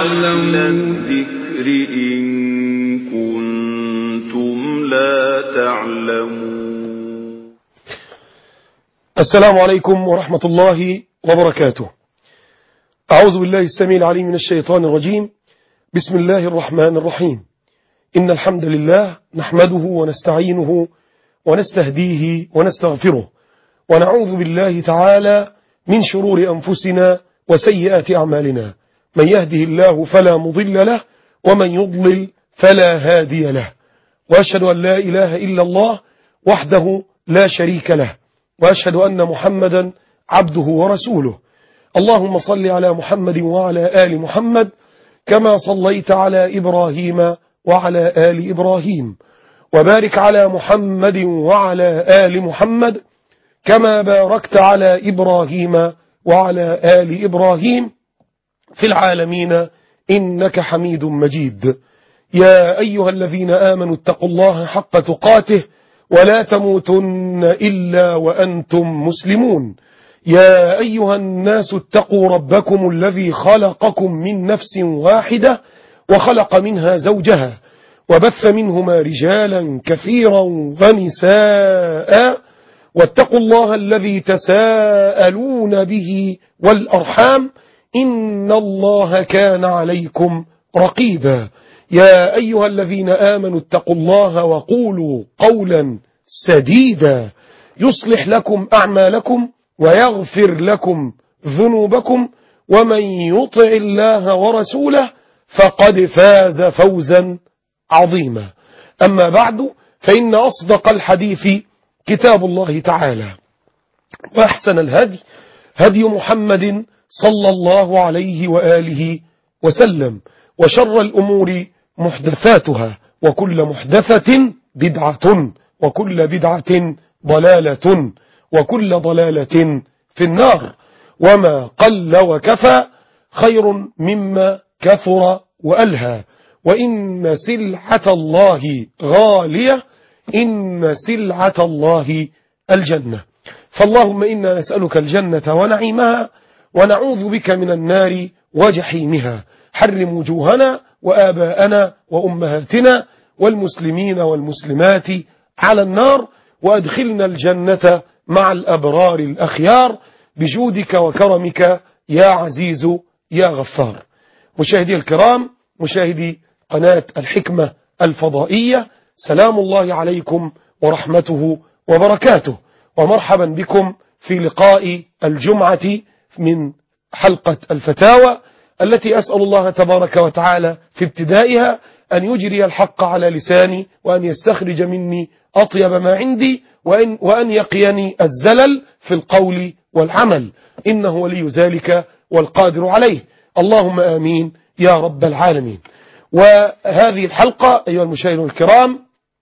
تعلمون الذكر إن كنتم لا تعلمون السلام عليكم ورحمة الله وبركاته أعوذ بالله السميع العليم من الشيطان الرجيم بسم الله الرحمن الرحيم إن الحمد لله نحمده ونستعينه ونستهديه ونستغفره ونعوذ بالله تعالى من شرور أنفسنا وسيئات أعمالنا من يهده الله فلا مضل له ومن يضلل فلا هادي له وأشهد أن لا إله إلا الله وحده لا شريك له وأشهد أن محمدا عبده ورسوله اللهم صل على محمد وعلى آل محمد كما صليت على إبراهيم وعلى آل إبراهيم وبارك على محمد وعلى آل محمد كما باركت على إبراهيم وعلى آل إبراهيم في العالمين إنك حميد مجيد يا أيها الذين آمنوا اتقوا الله حق تقاته ولا تموتن إلا وأنتم مسلمون يا أيها الناس اتقوا ربكم الذي خلقكم من نفس واحدة وخلق منها زوجها وبث منهما رجالا كثيرا ونساء واتقوا الله الذي تساءلون به والأرحام إن الله كان عليكم رقيبا يا أيها الذين آمنوا اتقوا الله وقولوا قولا سديدا يصلح لكم أعمالكم ويغفر لكم ذنوبكم ومن يطع الله ورسوله فقد فاز فوزا عظيما أما بعد فإن أصدق الحديث كتاب الله تعالى وأحسن الهدي هدي محمد صلى الله عليه وآله وسلم وشر الأمور محدثاتها وكل محدثة بدعة وكل بدعة ضلالة وكل ضلالة في النار وما قل وكفى خير مما كثر وألهى وإن سلعة الله غالية إن سلعة الله الجنة فاللهم إنا نسألك الجنة ونعيمها ونعوذ بك من النار وجحيمها حرم وجوهنا وآباءنا وأمهاتنا والمسلمين والمسلمات على النار وأدخلنا الجنة مع الأبرار الأخيار بجودك وكرمك يا عزيز يا غفار مشاهدي الكرام مشاهدي قناة الحكمة الفضائية سلام الله عليكم ورحمته وبركاته ومرحبا بكم في لقاء الجمعة من حلقة الفتاوى التي أسأل الله تبارك وتعالى في ابتدائها أن يجري الحق على لساني وأن يستخرج مني أطيب ما عندي وأن, وأن يقيني الزلل في القول والعمل إنه ولي ذلك والقادر عليه اللهم آمين يا رب العالمين وهذه الحلقة أيها المشاهدون الكرام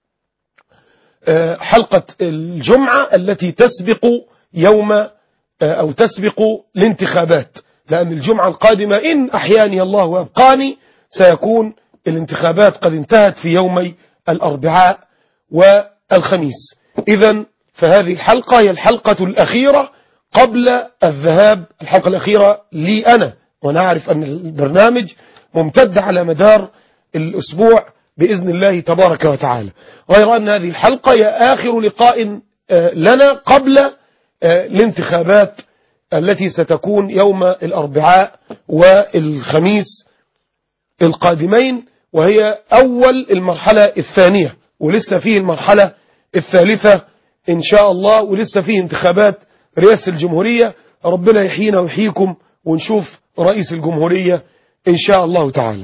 حلقة الجمعة التي تسبق يوم أو تسبق الانتخابات لأن الجمعة القادمة إن أحياني الله وأبقاني سيكون الانتخابات قد انتهت في يومي الأربعاء والخميس إذا فهذه الحلقة هي الحلقة الأخيرة قبل الذهاب الحلقة الأخيرة لي أنا ونعرف أن البرنامج ممتد على مدار الأسبوع بإذن الله تبارك وتعالى غير أن هذه الحلقة هي آخر لقاء لنا قبل الانتخابات التي ستكون يوم الأربعاء والخميس القادمين وهي أول المرحلة الثانية ولسه فيه المرحلة الثالثة إن شاء الله ولسه فيه انتخابات رئاسة الجمهورية ربنا يحيينا ويحييكم ونشوف رئيس الجمهورية إن شاء الله تعالى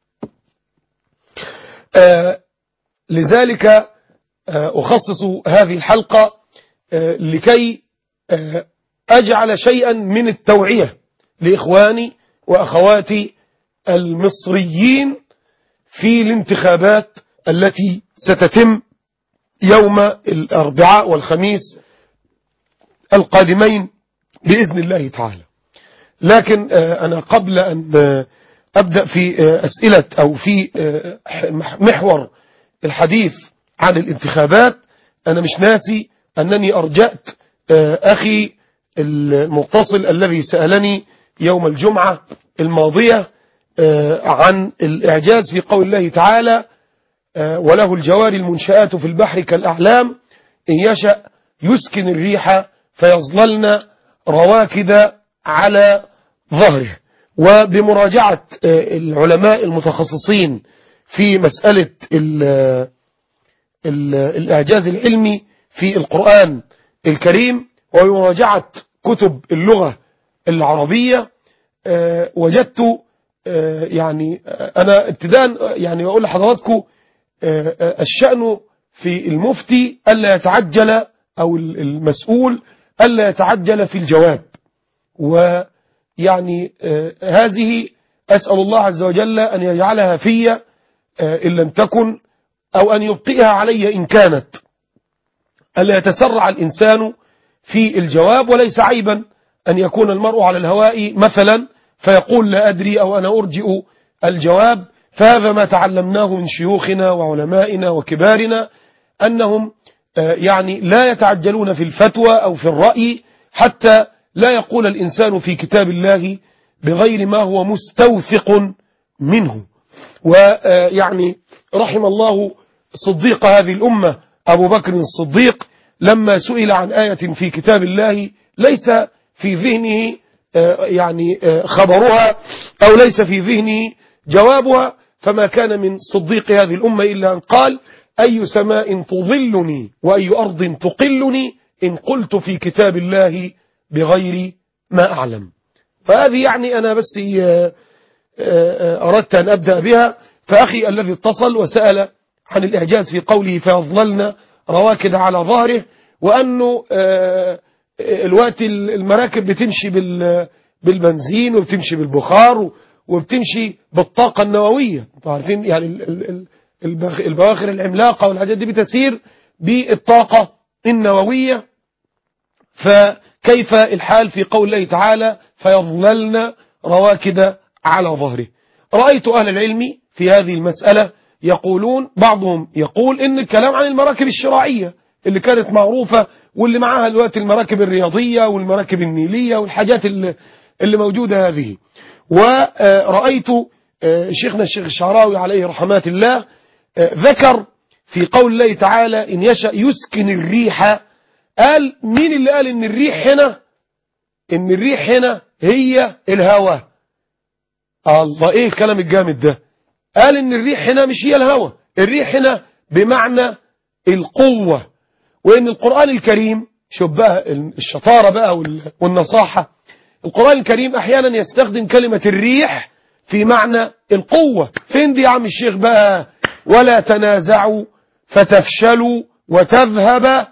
آه لذلك آه أخصص هذه الحلقة آه لكي أجعل شيئا من التوعية لإخواني وأخواتي المصريين في الانتخابات التي ستتم يوم الأربعاء والخميس القادمين بإذن الله تعالى لكن أنا قبل أن أبدأ في أسئلة أو في محور الحديث عن الانتخابات أنا مش ناسي أنني أرجأت أخي المتصل الذي سألني يوم الجمعة الماضية آه، عن الإعجاز في قول الله تعالى آه، وله الجوار المنشآت في البحر كالأعلام إن يشأ يسكن الريح فيظللن رواكد على ظهره وبمراجعة آه، العلماء المتخصصين في مسألة ال- ال- الإعجاز العلمي في القرآن الكريم وبمراجعة كتب اللغة العربية آه، وجدت آه، يعني آه، أنا ابتداء آه، يعني أقول لحضراتكم آه، آه، الشأن في المفتي ألا يتعجل أو ال- المسؤول ألا يتعجل في الجواب ويعني آه، هذه أسأل الله عز وجل أن يجعلها في آه، إن لم تكن أو أن يبقيها علي إن كانت ألا يتسرع الإنسان في الجواب وليس عيبا أن يكون المرء على الهواء مثلا فيقول لا أدري أو أنا أرجئ الجواب فهذا ما تعلمناه من شيوخنا وعلمائنا وكبارنا أنهم آه، يعني لا يتعجلون في الفتوى أو في الرأي حتى لا يقول الإنسان في كتاب الله بغير ما هو مستوثق منه ويعني رحم الله صديق هذه الأمة أبو بكر الصديق لما سئل عن آية في كتاب الله ليس في ذهنه آه، يعني آه، خبرها أو ليس في ذهنه جوابها فما كان من صديق هذه الأمة إلا أن قال أي سماء تظلني وأي أرض تقلني إن قلت في كتاب الله بغير ما أعلم فهذه يعني أنا بس آه، آه، أردت أن أبدأ بها فأخي الذي اتصل وسأل عن الإعجاز في قوله فيظللن رواكد على ظهره وأنه آه، الوقت المراكب بتمشي بال- بالبنزين وبتمشي بالبخار وبتمشي بالطاقة النووية انتوا عارفين يعني ال- ال- ال- البخ- البواخر العملاقة والحاجات دي بتسير بالطاقة النووية فكيف الحال في قول الله تعالى فيظللن رواكد على ظهره رأيت أهل العلم في هذه المسألة يقولون بعضهم يقول إن الكلام عن المراكب الشراعية اللي كانت معروفة واللي معاها دلوقتي المراكب الرياضية والمراكب النيلية والحاجات اللي, اللي موجودة هذه ورأيت آه، شيخنا الشيخ الشعراوي عليه رحمات الله آه، ذكر في قول الله تعالى إن يشأ يسكن الريح قال مين اللي قال إن الريح هنا إن الريح هنا هي الهواء الله إيه الكلام الجامد ده قال إن الريح هنا مش هي الهواء الريح هنا بمعنى القوة وإن القرآن الكريم شوف بقى الشطارة بقى وال- والنصاحة القرآن الكريم أحيانا يستخدم كلمة الريح في معنى القوة فين دي يا عم الشيخ بقى ولا تنازعوا فتفشلوا وتذهب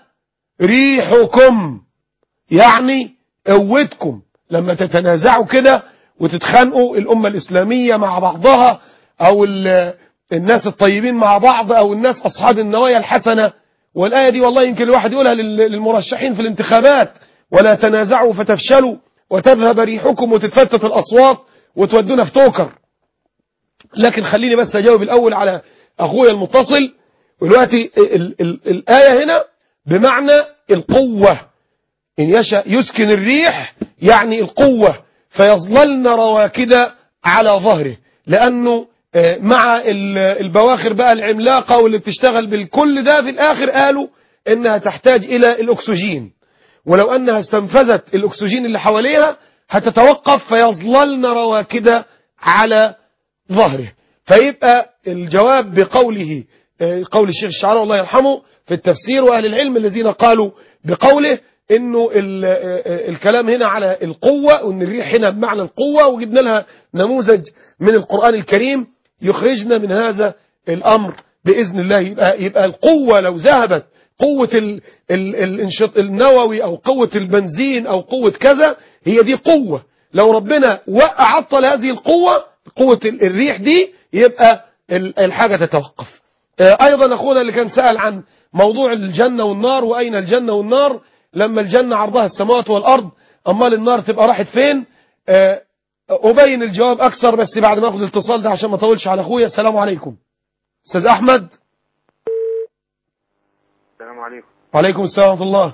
ريحكم يعني قوتكم لما تتنازعوا كده وتتخانقوا الأمة الإسلامية مع بعضها أو ال- الناس الطيبين مع بعض أو الناس أصحاب النوايا الحسنة والآية دي والله يمكن الواحد يقولها لل- للمرشحين في الانتخابات ولا تنازعوا فتفشلوا وتذهب ريحكم وتتفتت الأصوات وتودونا في توكر لكن خليني بس أجاوب الأول على أخويا المتصل ودلوقتي ال- ال- الآية هنا بمعنى القوة إن يشأ يسكن الريح يعني القوة فيظللن رواكد على ظهره لأنه آه، مع ال- البواخر بقى العملاقة واللي بتشتغل بالكل ده في الآخر قالوا إنها تحتاج إلى الأكسجين ولو أنها استنفذت الأكسجين اللي حواليها هتتوقف فيظللن رواكد على ظهره فيبقى الجواب بقوله آه، قول الشيخ الشعراوي الله يرحمه في التفسير وأهل العلم الذين قالوا بقوله انه ال- آه، آه، الكلام هنا على القوة وان الريح هنا بمعنى القوة وجبنا لها نموذج من القرآن الكريم يخرجنا من هذا الأمر بإذن الله يبقى, يبقى القوة لو ذهبت قوة ال ال الانشط النووي أو قوة البنزين أو قوة كذا هي دي قوة لو ربنا وقع عطل هذه القوة قوة ال- الريح دي يبقى ال- الحاجة تتوقف آه، أيضا أخونا اللي كان سأل عن موضوع الجنة والنار وأين الجنة والنار لما الجنة عرضها السماوات والأرض أمال النار تبقى راحت فين آه، أبين الجواب أكثر بس بعد ما أخذ الاتصال ده عشان ما أطولش على أخويا السلام عليكم أستاذ أحمد السلام عليكم وعليكم السلام ورحمة الله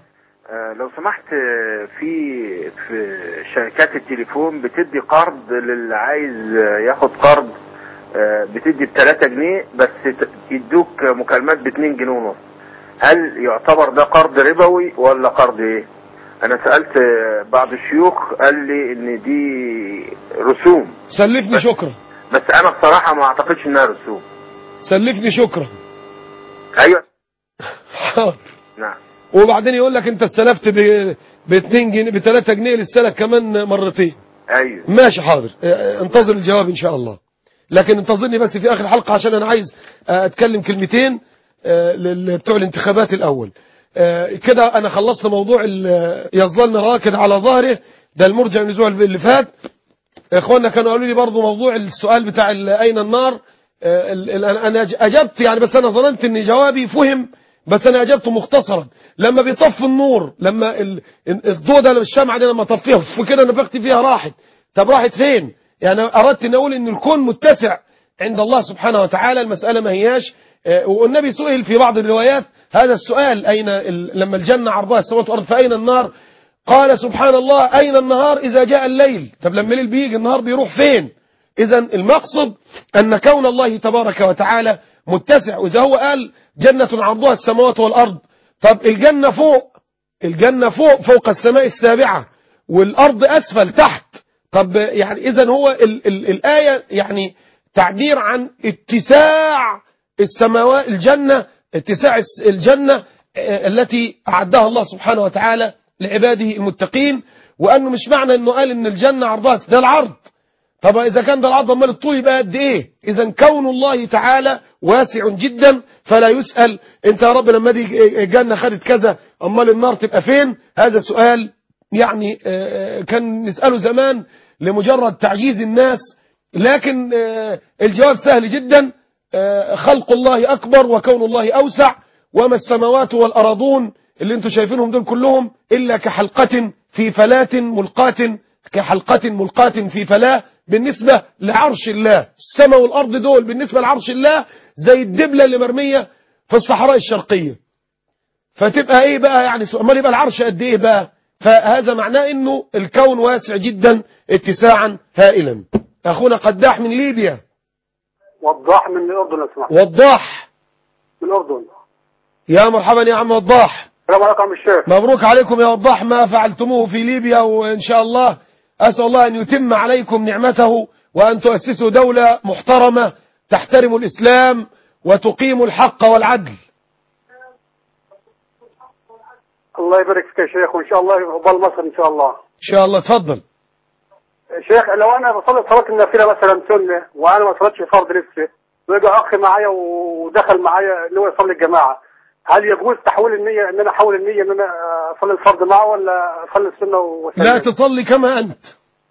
آه، لو سمحت آه، في في شركات التليفون بتدي قرض للي عايز آه، ياخد قرض آه، بتدي ب 3 جنيه بس ت- يدوك مكالمات ب 2 جنيه ونص هل يعتبر ده قرض ربوي ولا قرض ايه؟ انا سألت آه، بعض الشيوخ قال لي ان دي رسوم سلفني شكرا بس انا بصراحة ما اعتقدش انها رسوم سلفني شكرا ايوه حاضر نعم وبعدين يقول لك انت استلفت ب ب 2 جنيه ب 3 جنيه للسنه كمان مرتين ايوه ماشي حاضر اه، انتظر الجواب ان شاء الله لكن انتظرني بس في اخر الحلقه عشان انا عايز اه، اتكلم كلمتين اه، لل- بتوع الانتخابات الاول اه، كده انا خلصت موضوع ال- يظللن راكد على ظهره ده المرجع من الاسبوع اللي فات اخواننا كانوا قالوا لي برضو موضوع السؤال بتاع ال- اين النار آه، ال- ال- انا أج- اجبت يعني بس انا ظننت ان جوابي فهم بس انا اجبته مختصرا لما بيطفي النور لما ال- ال- الضوء ده الشمعة دي لما طفيها وكده نفخت فيها راحت طب راحت فين يعني اردت ان اقول ان الكون متسع عند الله سبحانه وتعالى المسألة ما هياش آه، والنبي سئل في بعض الروايات هذا السؤال اين ال- لما الجنة عرضها السماوات والارض فاين النار قال سبحان الله أين النهار إذا جاء الليل طب لما الليل بيجي النهار بيروح فين إذا المقصد أن كون الله تبارك وتعالى متسع وإذا هو قال جنة عرضها السماوات والأرض طب الجنة فوق الجنة فوق فوق السماء السابعة والأرض أسفل تحت طب يعني إذا هو ال ال الآية يعني تعبير عن اتساع السماوات الجنة اتساع الس- الجنة آه، التي أعدها الله سبحانه وتعالى لعباده المتقين وأنه مش معنى أنه قال أن الجنة عرضها ده العرض طب إذا كان ده العرض أمال الطول يبقى قد إيه إذا كون الله تعالى واسع جدا فلا يسأل أنت يا رب لما دي الجنة خدت كذا أمال النار تبقى فين هذا سؤال يعني آه، آه، كان نسأله زمان لمجرد تعجيز الناس لكن آه، الجواب سهل جدا آه، خلق الله أكبر وكون الله أوسع وما السماوات والأراضون اللي انتم شايفينهم دول كلهم إلا كحلقة في فلاة ملقاة كحلقة ملقاة في فلاة بالنسبة لعرش الله السماء والأرض دول بالنسبة لعرش الله زي الدبلة اللي مرمية في الصحراء الشرقية فتبقى ايه بقى يعني سؤال- امال يبقى العرش قد ايه بقى فهذا معناه انه الكون واسع جدا اتساعا هائلا اخونا قداح من ليبيا وضاح من الأردن لو سمحت وضاح من الأردن يا مرحبا يا عم وضاح السلام عليكم عم الشيخ مبروك عليكم يا وضاح ما فعلتموه في ليبيا وإن شاء الله أسأل الله أن يتم عليكم نعمته وأن تؤسسوا دولة محترمة تحترم الإسلام وتقيم الحق والعدل الله يبارك فيك يا شيخ وإن شاء الله يقبل مصر إن شاء الله إن شاء الله تفضل شيخ لو أنا بصلي صلاة النافلة مثلا سنة وأنا ما صليتش فرض لسه ويجي أخ معايا ودخل معايا اللي هو يصلي الجماعة هل يجوز تحويل النية إن أنا أحول النية إن أنا أصلي الفرض معه ولا أصلي السنة وسلم؟ لا تصلي كما أنت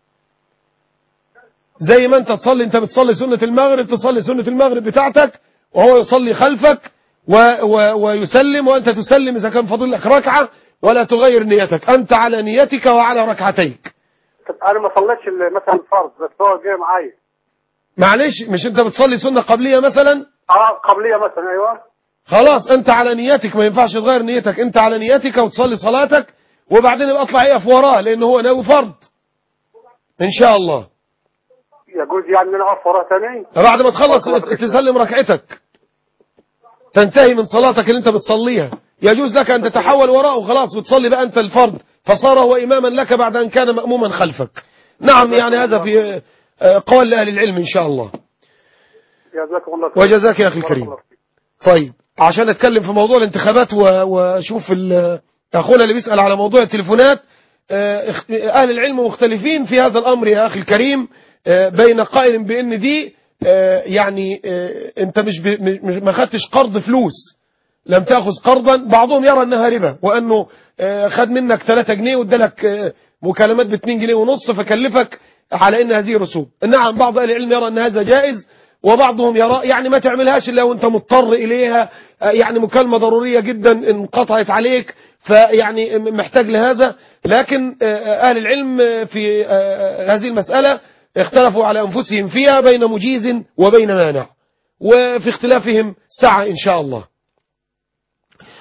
زي ما أنت تصلي أنت بتصلي سنة المغرب تصلي سنة المغرب بتاعتك وهو يصلي خلفك و و ويسلم وأنت تسلم إذا كان فاضل لك ركعة ولا تغير نيتك أنت على نيتك وعلى ركعتيك طب أنا ما صليتش ال- مثلا الفرض بس هو جاي معايا معلش مش أنت بتصلي سنة قبلية مثلا أه قبلية مثلا أيوه خلاص أنت على نيتك ما ينفعش تغير نيتك أنت على نيتك وتصلي صلاتك وبعدين يبقى اطلع اقف وراه لأنه هو ناوي فرض إن شاء الله يجوز يعني إن أنا أقف وراه تاني بعد ما تخلص تسلم ركعتك تنتهي من صلاتك اللي انت بتصليها يجوز لك ان تتحول وراءه خلاص وتصلي بقى انت الفرض فصار هو اماما لك بعد ان كان مأموما خلفك نعم يعني هذا في آه، قول لأهل العلم ان شاء الله جزاكم الله خير وجزاك يا اخي بارك الكريم الله فيك. طيب عشان اتكلم في موضوع الانتخابات و- واشوف ال- اخونا اللي بيسأل على موضوع التليفونات آه، اخ- اهل العلم مختلفين في هذا الامر يا اخي الكريم آه، بين قائل بان دي آه، يعني آه، انت مش ب- مش- ما خدتش قرض فلوس لم تأخذ قرضا بعضهم يرى انها ربا وانه آه، خد منك 3 جنيه وادالك آه، مكالمات ب 2 جنيه ونص فكلفك على ان هذه رسوم نعم بعض اهل العلم يرى ان هذا جائز وبعضهم يرى يعني ما تعملهاش الا وانت مضطر اليها آه، يعني مكالمه ضروريه جدا انقطعت عليك فيعني محتاج لهذا لكن آه، اهل العلم آه، في آه، هذه المساله اختلفوا على انفسهم فيها بين مجيز وبين مانع وفي اختلافهم سعه ان شاء الله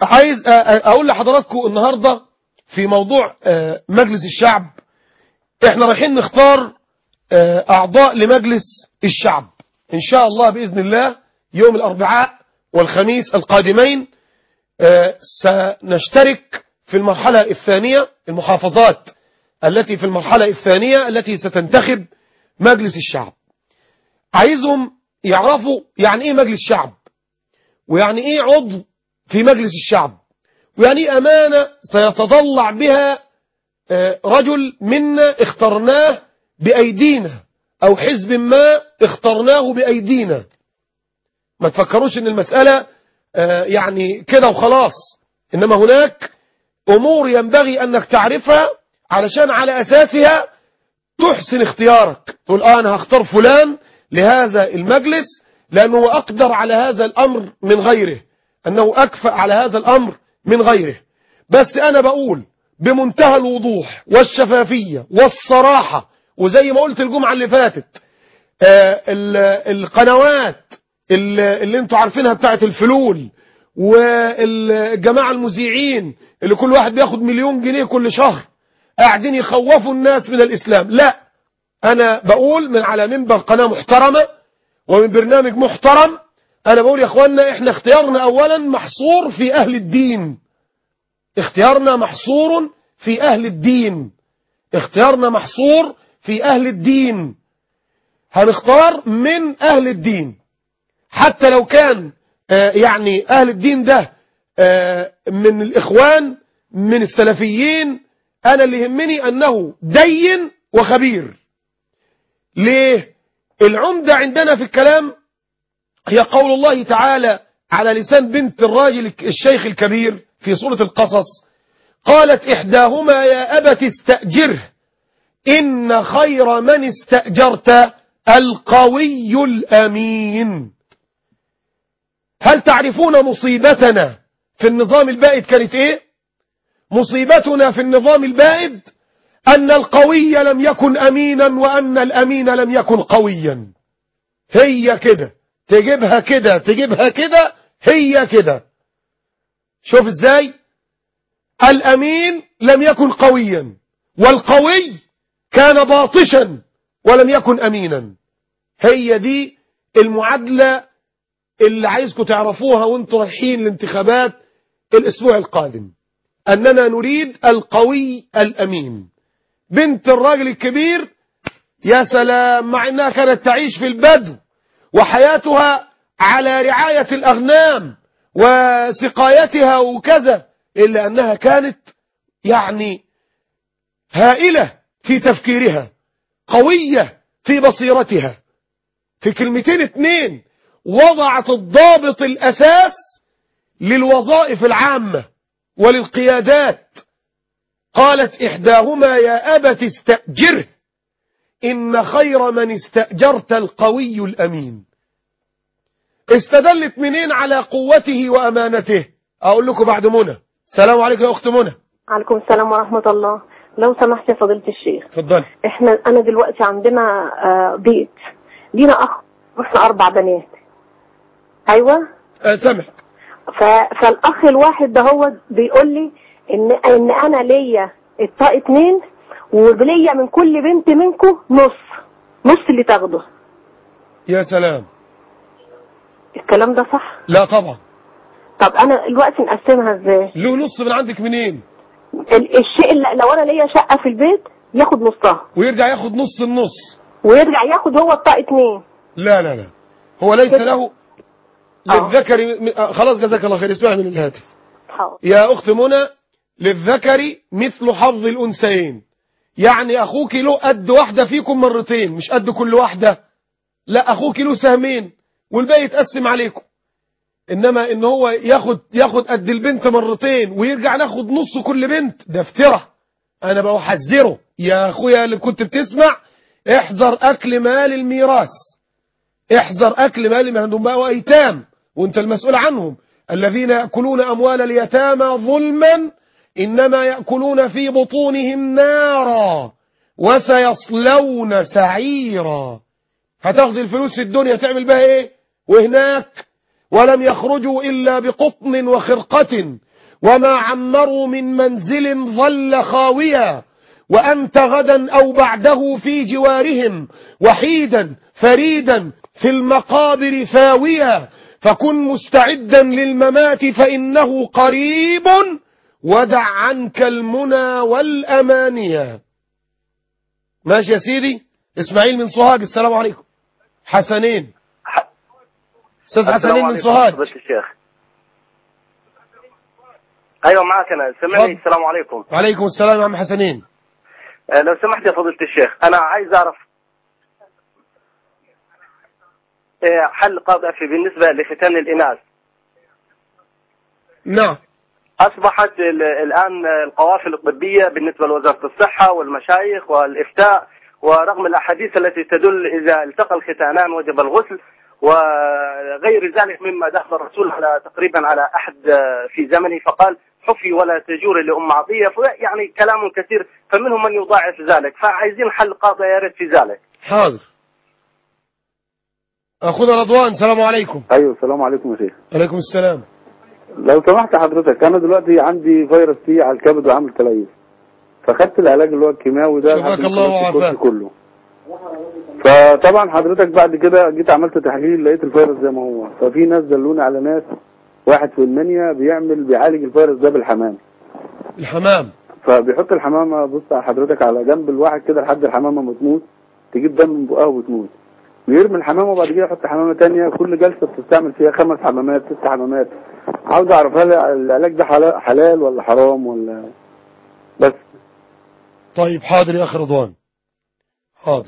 عايز أ- أ- اقول لحضراتكم النهاردة في موضوع آه، مجلس الشعب احنا رايحين نختار آه، اعضاء لمجلس الشعب ان شاء الله باذن الله يوم الاربعاء والخميس القادمين آه، سنشترك في المرحلة الثانية المحافظات التي في المرحلة الثانية التي ستنتخب مجلس الشعب عايزهم يعرفوا يعني ايه مجلس شعب ويعني ايه عضو في مجلس الشعب ويعني ايه امانة سيتضلع بها آه، رجل منا اخترناه بايدينا او حزب ما اخترناه بايدينا ما تفكروش ان المسألة آه، يعني كده وخلاص انما هناك امور ينبغي انك تعرفها علشان على اساسها تحسن اختيارك تقول اه انا هختار فلان لهذا المجلس لانه هو اقدر على هذا الامر من غيره انه اكفأ على هذا الامر من غيره بس انا بقول بمنتهى الوضوح والشفافية والصراحة وزي ما قلت الجمعة اللي فاتت آه، ال- القنوات ال- اللي انتوا عارفينها بتاعت الفلول والجماعة المذيعين اللي كل واحد بياخد مليون جنيه كل شهر قاعدين يخوفوا الناس من الإسلام لا أنا بقول من على منبر قناة محترمة ومن برنامج محترم أنا بقول يا أخوانا إحنا اختيارنا أولا محصور في أهل الدين اختيارنا محصور في أهل الدين اختيارنا محصور في أهل الدين هنختار من أهل الدين حتى لو كان آه، يعني أهل الدين ده آه، من الإخوان من السلفيين أنا اللي يهمني أنه دين وخبير ليه العمدة عندنا في الكلام هي قول الله تعالى على لسان بنت الراجل الشيخ الكبير في سورة القصص قالت إحداهما يا أبت استأجره إن خير من استأجرت القوي الأمين هل تعرفون مصيبتنا في النظام البائد كانت إيه مصيبتنا في النظام البائد أن القوي لم يكن أمينا وأن الأمين لم يكن قويا هي كده تجيبها كده تجيبها كده هي كده شوف ازاي الأمين لم يكن قويا والقوي كان باطشا ولم يكن أمينا هي دي المعادلة اللي عايزكم تعرفوها وانتوا رايحين الانتخابات الأسبوع القادم أننا نريد القوي الأمين بنت الراجل الكبير يا سلام مع أنها كانت تعيش في البدو وحياتها على رعاية الأغنام وسقايتها وكذا إلا أنها كانت يعني هائلة في تفكيرها قوية في بصيرتها في كلمتين اتنين وضعت الضابط الأساس للوظائف العامة وللقيادات قالت إحداهما يا أبت استأجره إن خير من استأجرت القوي الأمين استدلت منين على قوته وأمانته أقول لكم بعد منى السلام عليكم يا أخت منى عليكم السلام ورحمة الله لو سمحت يا فضيلة الشيخ اتفضلي احنا انا دلوقتي عندنا آه، بيت لينا اخ واحنا اربع بنات ايوه أه سامح ف... فالاخ الواحد ده هو بيقول لي ان ان انا ليا الطاق اتنين وليا من كل بنت منكم نص نص اللي تاخده يا سلام الكلام ده صح لا طبعا طب انا دلوقتي نقسمها ازاي له نص من عندك منين ال- الشيء اللي لو انا ليا شقة في البيت ياخد نصها ويرجع ياخد نص النص ويرجع ياخد هو الطاق اتنين لا لا لا هو ليس كده. له للذكر م- آه، خلاص جزاك الله خير اسمعني من الهاتف حاضر يا أخت منى للذكر مثل حظ الأنثيين يعني أخوك له قد واحدة فيكم مرتين مش قد كل واحدة لا أخوك له سهمين والباقي يتقسم عليكم إنما إن هو ياخد ياخد قد البنت مرتين ويرجع ناخد نص كل بنت ده افترى أنا بحذره يا أخويا اللي كنت بتسمع احذر أكل مال الميراث احذر أكل مال ما عندهم بقوا أيتام وانت المسؤول عنهم الذين يأكلون أموال اليتامى ظلما إنما يأكلون في بطونهم نارا وسيصلون سعيرا هتاخد الفلوس في الدنيا تعمل بها ايه وهناك ولم يخرجوا إلا بقطن وخرقة وما عمروا من منزل ظل خاويا وأنت غدا أو بعده في جوارهم وحيدا فريدا في المقابر ثاويا فكن مستعدا للممات فإنه قريب ودع عنك المنى والأمانيا ماشي يا سيدي اسماعيل من سوهاج السلام عليكم حسنين استاذ حسنين من سوهاج فضيلة الشيخ ايوه معك انا سمعني اتفضل. السلام عليكم وعليكم السلام يا عم حسنين آه، لو سمحت يا فضيلة الشيخ انا عايز اعرف آه، حل قاطع في بالنسبة لختان الاناث نعم اصبحت ال- الان القوافل الطبية بالنسبة لوزارة الصحة والمشايخ والافتاء ورغم الاحاديث التي تدل اذا التقى الختانان وجب الغسل وغير ذلك مما دخل الرسول على تقريبا على احد آه، في زمنه فقال حفي ولا تجور لام عطيه ف- يعني كلام كثير فمنهم من يضاعف ذلك فعايزين حل قاطع يا ريت في ذلك حاضر أخونا رضوان السلام عليكم ايوه السلام عليكم يا شيخ عليكم السلام لو سمحت حضرتك انا دلوقتي عندي فيروس سي على الكبد وعامل تليف فخدت العلاج اللي هو الكيماوي ده شفاك لحد ما الله خلصت وعافاك. الكورس كله فطبعا حضرتك بعد كده جيت عملت تحليل لقيت الفيروس زي ما هو ففي ناس دلوني على ناس واحد في المنيا بيعمل بيعالج الفيروس ده بالحمام الحمام فبيحط الحمامه بص على حضرتك على جنب الواحد كده لحد الحمامه ما تموت تجيب دم من بقها وتموت ويرمي الحمامه وبعد كده يحط حمامه تانية كل جلسه بتستعمل فيها خمس حمامات ست حمامات عاوز اعرف هل العلاج ده حلا- حلال ولا حرام ولا بس طيب حاضر يا أخي رضوان حاضر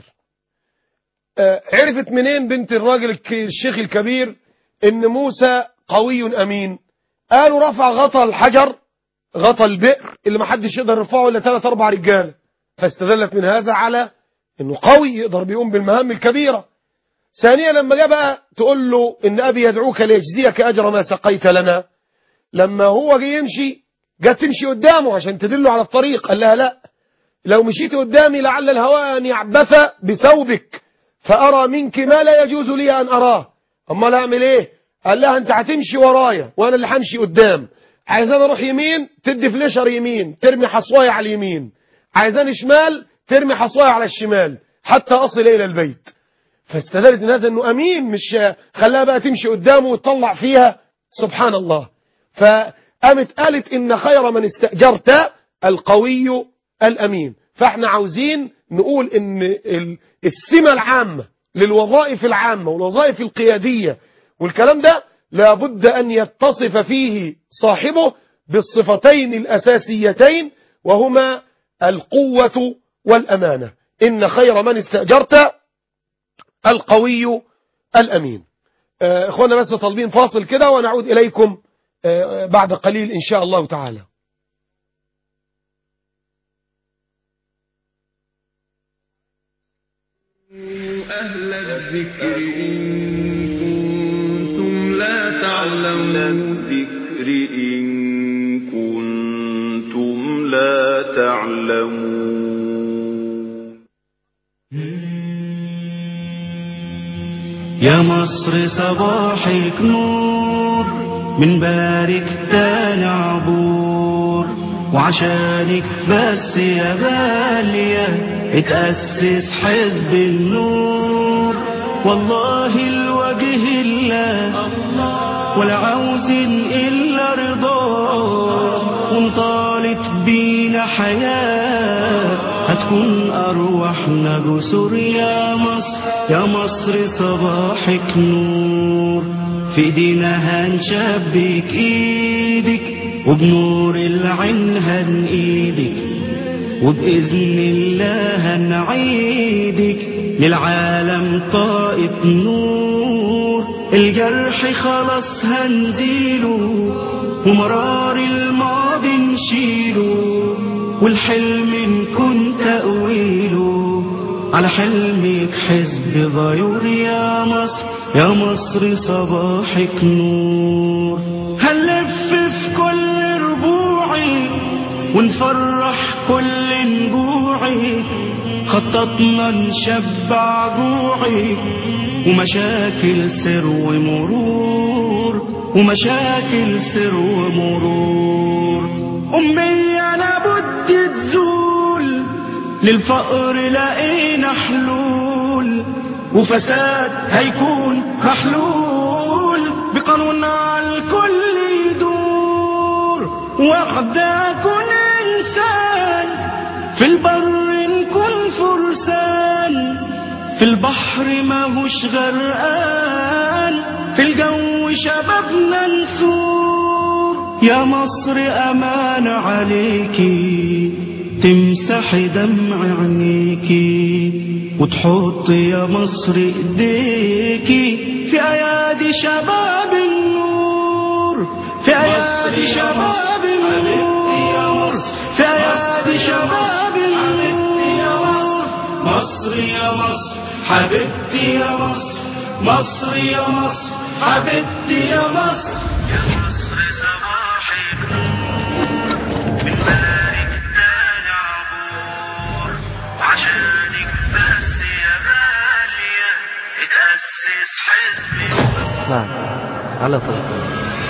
آه، عرفت منين بنت الراجل الك- الشيخ الكبير ان موسى قوي امين قالوا رفع غطى الحجر غطى البئر اللي ما حدش يقدر يرفعه الا ثلاث اربع رجاله فاستدلت من هذا على انه قوي يقدر بيقوم بالمهام الكبيره ثانيا لما جاء بقى تقول له ان ابي يدعوك ليجزيك اجر ما سقيت لنا لما هو جاي يمشي جت تمشي قدامه عشان تدله على الطريق قال لها لا لو مشيت قدامي لعل الهواء أن يعبث بثوبك فأرى منك ما لا يجوز لي أن أراه أما أعمل إيه قال لها أنت هتمشي ورايا وأنا اللي همشي قدام عايزاني أروح يمين تدي فليشر يمين ترمي حصوايا على اليمين عايزاني شمال ترمي حصوايا على الشمال حتى أصل إلى البيت فاستدلت من هذا أنه أمين مش خلاها بقى تمشي قدامه وتطلع فيها سبحان الله فقامت قالت إن خير من استأجرت القوي الأمين فاحنا عاوزين نقول ان ال- السمة العامة للوظائف العامة والوظائف القيادية والكلام ده لابد أن يتصف فيه صاحبه بالصفتين الأساسيتين وهما القوة والأمانة إن خير من استأجرت القوي الأمين آه، إخوانا بس طالبين فاصل كده ونعود إليكم آه، بعد قليل إن شاء الله تعالى أهل الذكر إن كنتم لا تعلمون الذكر إن كنتم لا تعلمون يا مصر صباحك نور من بارك تاني عبور وعشانك بس يا غالية اتأسس حزب النور والله الوجه الله ولا عاوزين إلا رضاه وانطالت بينا حياة هتكون أرواحنا جسور يا مصر يا مصر صباحك نور في ايدينا هنشبك ايدك وبنور العين هنقيدك وبإذن الله هنعيدك للعالم طاقة نور الجرح خلاص هنزيله ومرار الماضي نشيله والحلم نكون تأويله على حلمك حزب غيور يا مصر يا مصر صباحك نور هنلف في كل ربوعي ونفرح كل نجوعي خططنا نشبع جوعي ومشاكل سر ومرور ومشاكل سر ومرور أمية لابد تزول للفقر لقينا حلول وفساد هيكون محلول بقانون على الكل يدور وحدة كن إنسان في البر نكون فرسان في البحر ماهوش غرقان في الجو شبابنا نسور يا مصر أمان عليكي تمسحي دمع عينيكي وتحط يا مصر ايديكي في ايادي شباب النور في ايادي شباب النور في ايادي شباب النور مصر يا مصر حبيبتي يا مصر مصر يا مصر حبيبتي يا مصر يا مصر صباحك من بارك تاني عبور وعشانك بس يا غالية اتأسس حزب نعم على طول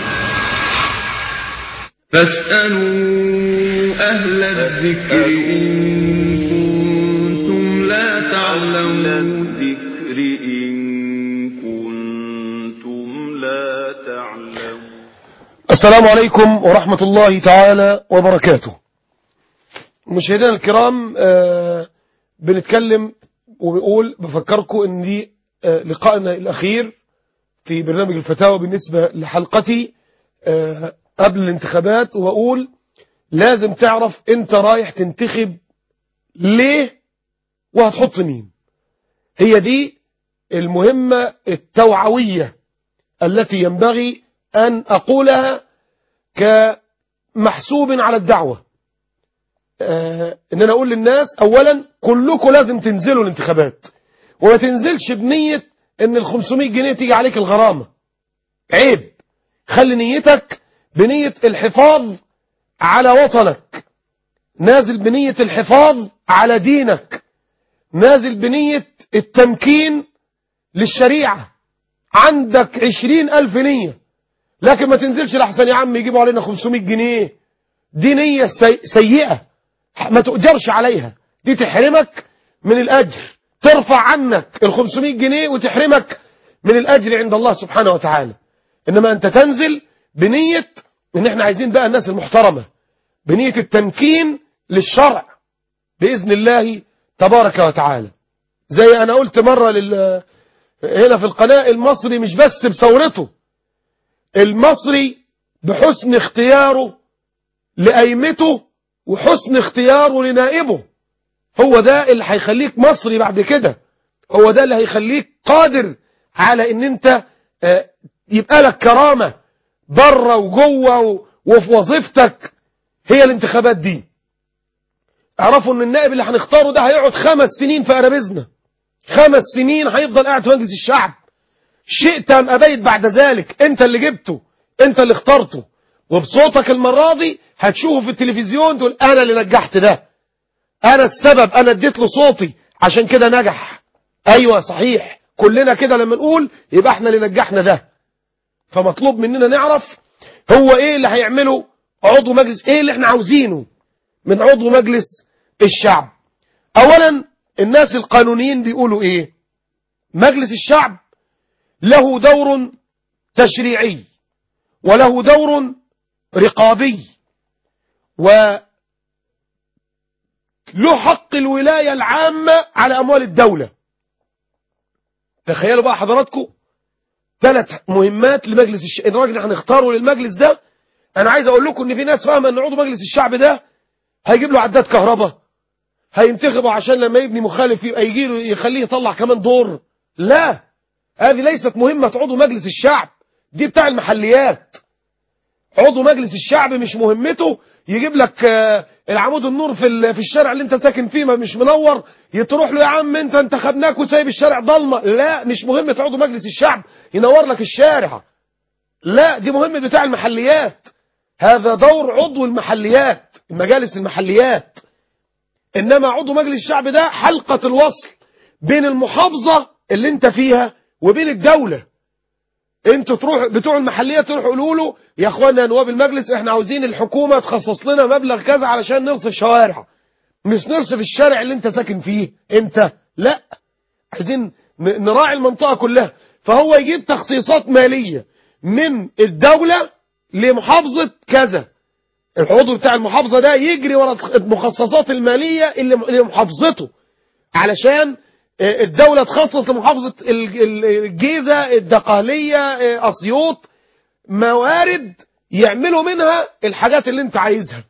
فاسألوا أهل الذكر إن كنتم لا تعلمون الذكر إن كنتم لا تعلمون السلام عليكم ورحمة الله تعالى وبركاته مشاهدينا الكرام آه، بنتكلم وبنقول بفكركم ان دي آه، لقائنا الأخير في برنامج الفتاوى بالنسبة لحلقتي آه، قبل الانتخابات وأقول لازم تعرف انت رايح تنتخب ليه وهتحط مين هي دي المهمة التوعوية التي ينبغي أن أقولها كمحسوب على الدعوة آه إن أنا أقول للناس أولا كلكم لازم تنزلوا الانتخابات وما تنزلش بنية إن ال 500 جنيه تيجي عليك الغرامة عيب خلي نيتك بنية الحفاظ على وطنك نازل بنية الحفاظ على دينك نازل بنية التمكين للشريعة عندك عشرين ألف نية لكن ما تنزلش لحسن يا عم يجيبوا علينا 500 جنيه دي نية سي... سيئة ما تقدرش عليها دي تحرمك من الأجر ترفع عنك ال 500 جنيه وتحرمك من الأجر عند الله سبحانه وتعالى إنما أنت تنزل بنية إن إحنا عايزين بقى الناس المحترمة بنية التمكين للشرع بإذن الله تبارك وتعالى زي أنا قلت مرة لل... هنا في القناة المصري مش بس بثورته المصري بحسن اختياره لأيمته وحسن اختياره لنائبه هو ده اللي هيخليك مصري بعد كده هو ده اللي هيخليك قادر على ان انت آه، يبقى لك كرامة بره وجوه و- وفي وظيفتك هي الانتخابات دي اعرفوا ان النائب اللي هنختاره ده هيقعد خمس سنين في قرابيزنا خمس سنين هيفضل قاعد في مجلس الشعب شئت ام ابيت بعد ذلك انت اللي جبته انت اللي اخترته وبصوتك المرة دي هتشوفه في التلفزيون تقول انا اللي نجحت ده انا السبب انا اديت له صوتي عشان كده نجح ايوه صحيح كلنا كده لما نقول يبقى احنا اللي نجحنا ده فمطلوب مننا نعرف هو ايه اللي هيعمله عضو مجلس ايه اللي احنا عاوزينه من عضو مجلس الشعب اولا الناس القانونيين بيقولوا ايه مجلس الشعب له دور تشريعي وله دور رقابي وله حق الولاية العامة على أموال الدولة تخيلوا بقى حضراتكم ثلاث مهمات لمجلس الشعب الراجل اللي هنختاره للمجلس ده أنا عايز أقول لكم إن في ناس فاهمة إن عضو مجلس الشعب ده هيجيب له عداد كهرباء هينتخبه عشان لما يبني مخالف يبقى يجي له يخليه يطلع كمان دور لا هذه ليست مهمة عضو مجلس الشعب دي بتاع المحليات عضو مجلس الشعب مش مهمته يجيب لك آه، العمود النور في ال- في الشارع اللي انت ساكن فيه ما مش منور يتروح له يا عم انت انتخبناك وسايب الشارع ضلمه لا مش مهمة عضو مجلس الشعب ينور لك الشارع لا دي مهمة بتاع المحليات هذا دور عضو المحليات المجالس المحليات انما عضو مجلس الشعب ده حلقة الوصل بين المحافظة اللي انت فيها وبين الدولة انتوا تروح بتوع المحليه تروحوا قولوا له يا اخوانا يا نواب المجلس احنا عاوزين الحكومه تخصص لنا مبلغ كذا علشان نرصف شوارع مش نرصف الشارع اللي انت ساكن فيه انت لا عايزين ن- نراعي المنطقه كلها فهو يجيب تخصيصات ماليه من الدوله لمحافظه كذا العضو بتاع المحافظه ده يجري ورا المخصصات الماليه اللي لمحافظته علشان آه، الدولة تخصص لمحافظة ال- ال- الجيزة الدقهلية آه، أسيوط موارد يعملوا منها الحاجات اللي انت عايزها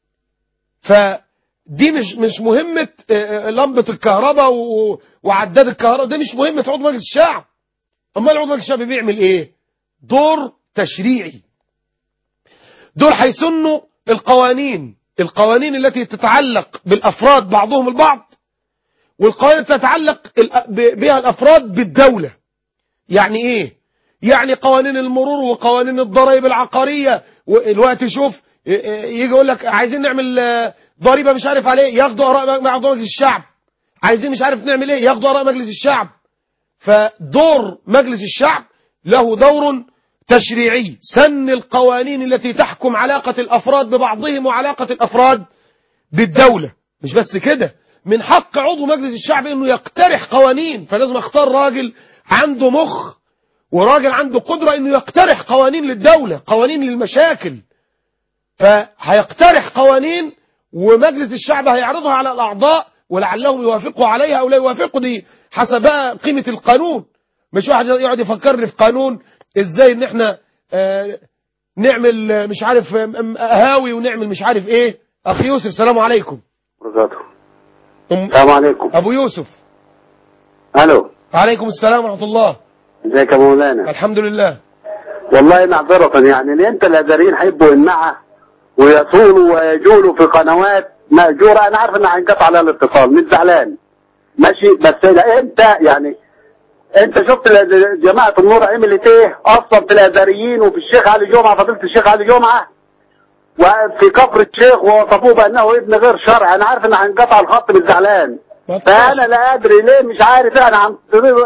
فدي مش مش مهمة آه، آه، لمبة الكهرباء و- وعداد الكهرباء ده مش مهمة عضو مجلس الشعب أمال عضو مجلس الشعب بيعمل إيه دور تشريعي دول هيسنوا القوانين القوانين التي تتعلق بالأفراد بعضهم البعض والقوانين التي تتعلق ال- ب- بها الأفراد بالدولة يعني إيه يعني قوانين المرور وقوانين الضرائب العقارية والوقت شوف يجي يقول لك عايزين نعمل آه، ضريبة مش عارف عليه ياخدوا آراء مع مجلس الشعب عايزين مش عارف نعمل ايه ياخدوا آراء مجلس الشعب فدور مجلس الشعب له دور تشريعي سن القوانين التي تحكم علاقة الأفراد ببعضهم وعلاقة الأفراد بالدولة مش بس كده من حق عضو مجلس الشعب انه يقترح قوانين فلازم اختار راجل عنده مخ وراجل عنده قدرة انه يقترح قوانين للدولة قوانين للمشاكل فهيقترح قوانين ومجلس الشعب هيعرضها على الأعضاء ولعلهم يوافقوا عليها أو لا يوافقوا دي حسب بقى قيمة القانون مش واحد يقعد يفكرني في قانون ازاي ان احنا آه، نعمل آه، مش عارف آه، م- هاوي ونعمل مش عارف ايه اخي يوسف سلام عليكم وبركاته أم- السلام عليكم ابو يوسف الو عليكم السلام ورحمة الله ازيك يا مولانا الحمد لله والله معذرة يعني ان انت الازاريين هيبقوا يمنعها ويصولوا ويجولوا في قنوات مأجورة انا عارف ان هينقطع عليها الاتصال مش زعلان ماشي بس لا انت يعني انت شفت الأز- جماعة النور عملت ايه اصلا في الازاريين وفي الشيخ علي جمعة فضيلة الشيخ علي جمعة وفي كفر الشيخ ووصفوه بانه ابن غير شرعي انا عارف ان هينقطع الخط مش زعلان فانا لا ادري ليه مش عارف انا عم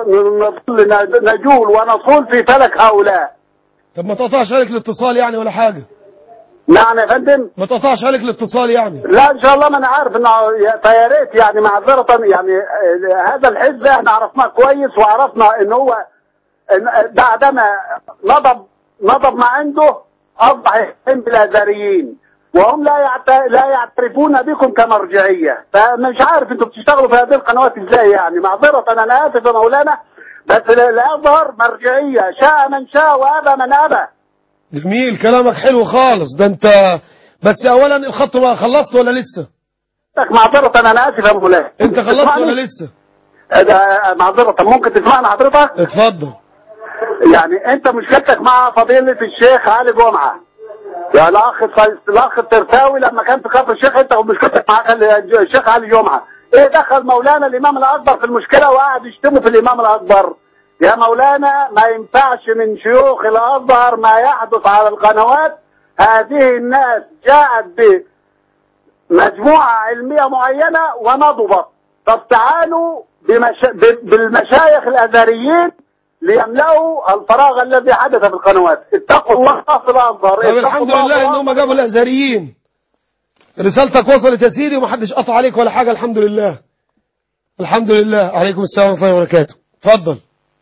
نجول ونصول في فلك هؤلاء طب ما تقطعش عليك الاتصال يعني ولا حاجة نعم يا فندم ما تقطعش عليك الاتصال يعني لا ان شاء الله ما انا عارف انه يا- فيا ريت يعني معذره يعني آه، هذا الحزب احنا عرفناه كويس وعرفنا ان هو إن بعدما نضب نضب ما عنده اصبح يحكم بالازاريين وهم لا يعت... لا يعترفون بكم كمرجعيه فمش عارف انتوا بتشتغلوا في هذه القنوات ازاي يعني معذره انا اسف يا مولانا بس لا لا يظهر مرجعيه شاء من شاء وابى من ابى جميل كلامك حلو خالص ده انت بس اولا الخط بقى خلصت ولا لسه معذره انا اسف يا مولانا انت خلصت ولا لسه ده معذره ممكن تسمعنا حضرتك اتفضل يعني انت مشكلتك مع فضيلة الشيخ علي جمعة يا الاخ الاخ الترتاوي لما كان في كفر الشيخ انت مشكلتك مع الشيخ علي جمعة ايه دخل مولانا الامام الاكبر في المشكلة وقعد يشتمه في الامام الاكبر يا مولانا ما ينفعش من شيوخ الازهر ما يحدث على القنوات هذه الناس جاءت بمجموعة علمية معينة ونضبت طب تعالوا بمشا... ب- بالمشايخ الازهريين ليملأوا الفراغ الذي حدث في القنوات اتقوا الله في الازهر طب اتقوا الحمد الله لله في ان هم جابوا الازهريين رسالتك وصلت يا سيدي ومحدش قطع عليك ولا حاجة الحمد لله الحمد لله عليكم السلام ورحمة الله وبركاته اتفضل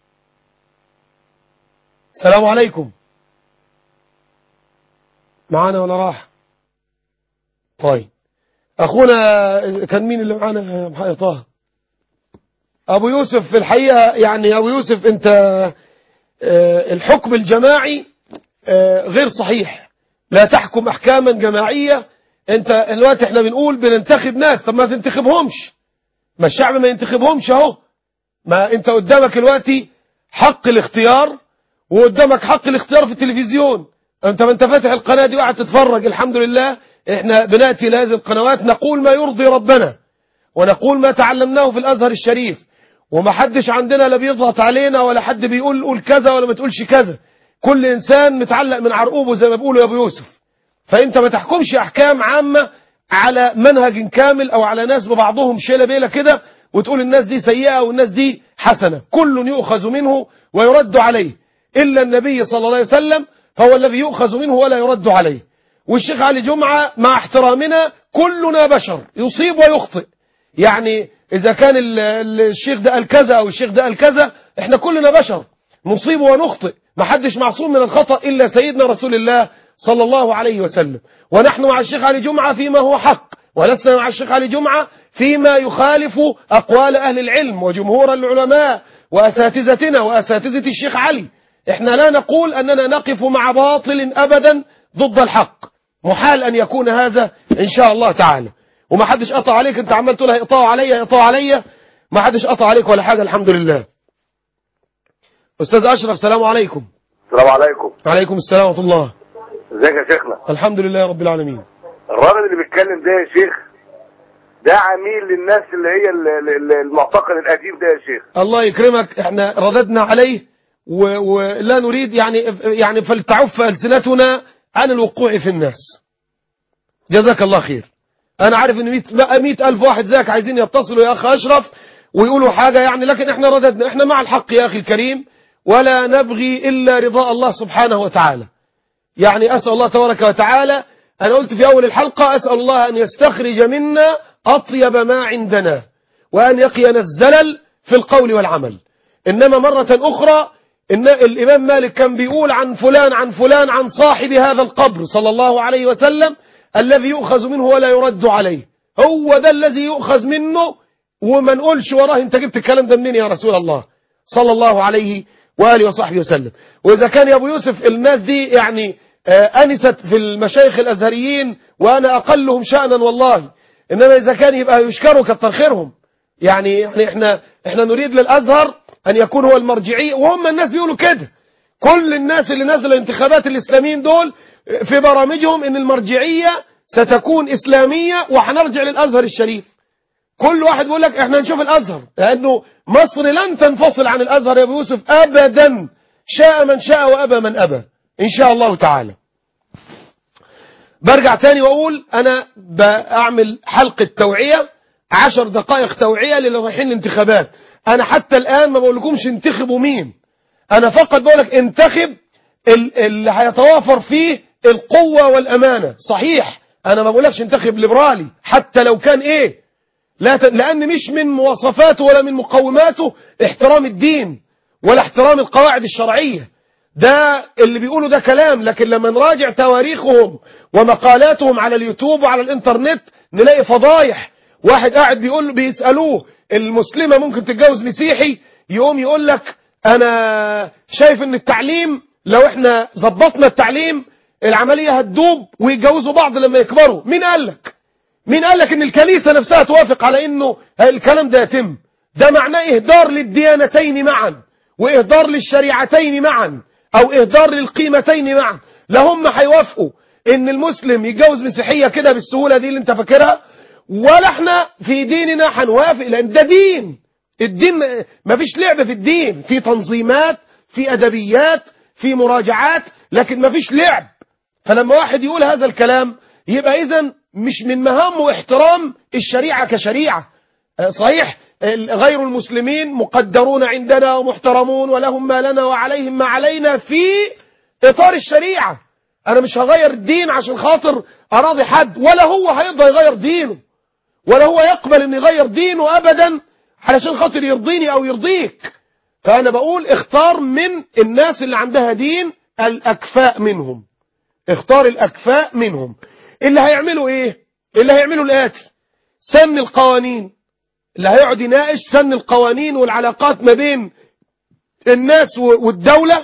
السلام عليكم معانا ولا راح طيب اخونا كان مين اللي معانا يا طه ابو يوسف في الحقيقة يعني ابو يوسف انت آه، الحكم الجماعي آه، غير صحيح لا تحكم احكاما جماعية انت الوقت احنا بنقول بننتخب ناس طب ما تنتخبهمش ما الشعب ما ينتخبهمش اهو ما انت قدامك دلوقتي حق الاختيار وقدامك حق الاختيار في التلفزيون انت ما انت فاتح القناة دي وقاعد تتفرج الحمد لله احنا بنأتي لهذه القنوات نقول ما يرضي ربنا ونقول ما تعلمناه في الازهر الشريف وما حدش عندنا لا بيضغط علينا ولا حد بيقول قول كذا ولا ما تقولش كذا كل انسان متعلق من عرقوبه زي ما بيقولوا يا ابو يوسف فانت ما تحكمش احكام عامة على منهج كامل او على ناس ببعضهم شيله بيله كده وتقول الناس دي سيئة والناس دي حسنة كل يؤخذ منه ويرد عليه إلا النبي صلى الله عليه وسلم فهو الذي يؤخذ منه ولا يرد عليه والشيخ علي جمعة مع احترامنا كلنا بشر يصيب ويخطئ يعني إذا كان ال- ال- الشيخ ده قال كذا أو الشيخ ده قال كذا إحنا كلنا بشر نصيب ونخطئ ما حدش معصوم من الخطأ إلا سيدنا رسول الله صلى الله عليه وسلم ونحن مع الشيخ علي جمعة فيما هو حق ولسنا مع الشيخ علي جمعة فيما يخالف أقوال أهل العلم وجمهور العلماء وأساتذتنا وأساتذة الشيخ علي احنا لا نقول أننا نقف مع باطل أبدا ضد الحق محال أن يكون هذا إن شاء الله تعالى وما حدش قطع عليك انت عمال تقول اقطعوا عليا اقطعوا عليا ما حدش قطع عليك ولا حاجة الحمد لله أستاذ أشرف سلام عليكم السلام عليكم عليكم السلام ورحمة الله ازيك يا شيخنا الحمد لله رب العالمين الراجل اللي بيتكلم ده يا شيخ ده عميل للناس اللي هي ال- ال- ال- المعتقد القديم ده يا شيخ الله يكرمك احنا رددنا عليه و- ولا نريد يعني يعني فلتعف ألسنتنا عن الوقوع في الناس جزاك الله خير أنا عارف إن مئة, مئة ألف واحد زيك عايزين يتصلوا يا أخ أشرف ويقولوا حاجة يعني لكن احنا رددنا احنا مع الحق يا أخي الكريم ولا نبغي إلا رضاء الله سبحانه وتعالى يعني أسأل الله تبارك وتعالى أنا قلت في أول الحلقة أسأل الله أن يستخرج منا أطيب ما عندنا وأن يقينا الزلل في القول والعمل إنما مرة أخرى إن الإمام مالك كان بيقول عن فلان عن فلان عن صاحب هذا القبر صلى الله عليه وسلم الذي يؤخذ منه ولا يرد عليه هو ده الذي يؤخذ منه وما نقولش وراه انت جبت الكلام ده منين يا رسول الله صلى الله عليه وآله وصحبه وسلم وإذا كان يا أبو يوسف الناس دي يعني آه، أنست في المشايخ الأزهريين وأنا أقلهم شأنا والله إنما إذا كان يبقى يشكروا كتر خيرهم يعني يعني احنا احنا نريد للأزهر أن يكون هو المرجعي وهم الناس بيقولوا كده كل الناس اللي نازله الانتخابات الإسلاميين دول في برامجهم إن المرجعية ستكون إسلامية وهنرجع للأزهر الشريف كل واحد بيقول لك احنا نشوف الازهر لانه مصر لن تنفصل عن الازهر يا ابو يوسف ابدا شاء من شاء وابى من ابى ان شاء الله تعالى برجع تاني واقول انا بعمل حلقة توعية عشر دقائق توعية للي رايحين الانتخابات انا حتى الان ما بقولكمش انتخبوا مين انا فقط بقولك انتخب ال- اللي هيتوافر فيه القوة والامانة صحيح انا ما بقولكش انتخب ليبرالي حتى لو كان ايه لا ت... لأن مش من مواصفاته ولا من مقوماته احترام الدين ولا احترام القواعد الشرعية ده اللي بيقولوا ده كلام لكن لما نراجع تواريخهم ومقالاتهم على اليوتيوب وعلى الانترنت نلاقي فضايح واحد قاعد بيقول بيسألوه المسلمة ممكن تتجوز مسيحي يقوم يقول لك أنا شايف ان التعليم لو احنا ظبطنا التعليم العملية هتدوب ويتجوزوا بعض لما يكبروا مين قال لك مين قال لك ان الكنيسة نفسها توافق على انه الكلام ده يتم ده معناه اهدار للديانتين معا واهدار للشريعتين معا او اهدار للقيمتين معا لا هم هيوافقوا ان المسلم يتجوز مسيحية كده بالسهولة دي اللي انت فاكرها ولا احنا في ديننا هنوافق لان ده دين الدين مفيش لعب في الدين في تنظيمات في ادبيات في مراجعات لكن مفيش لعب فلما واحد يقول هذا الكلام يبقى اذا مش من مهامه احترام الشريعة كشريعة آه، صحيح ال- غير المسلمين مقدرون عندنا ومحترمون ولهم ما لنا وعليهم ما علينا في إطار الشريعة أنا مش هغير الدين عشان خاطر أراضي حد ولا هو هيقدر يغير دينه ولا هو يقبل أن يغير دينه أبدا علشان خاطر يرضيني أو يرضيك فأنا بقول اختار من الناس اللي عندها دين الأكفاء منهم اختار الأكفاء منهم اللي هيعملوا ايه اللي هيعملوا الآتي سن القوانين اللي هيقعد يناقش سن القوانين والعلاقات ما بين الناس و- والدولة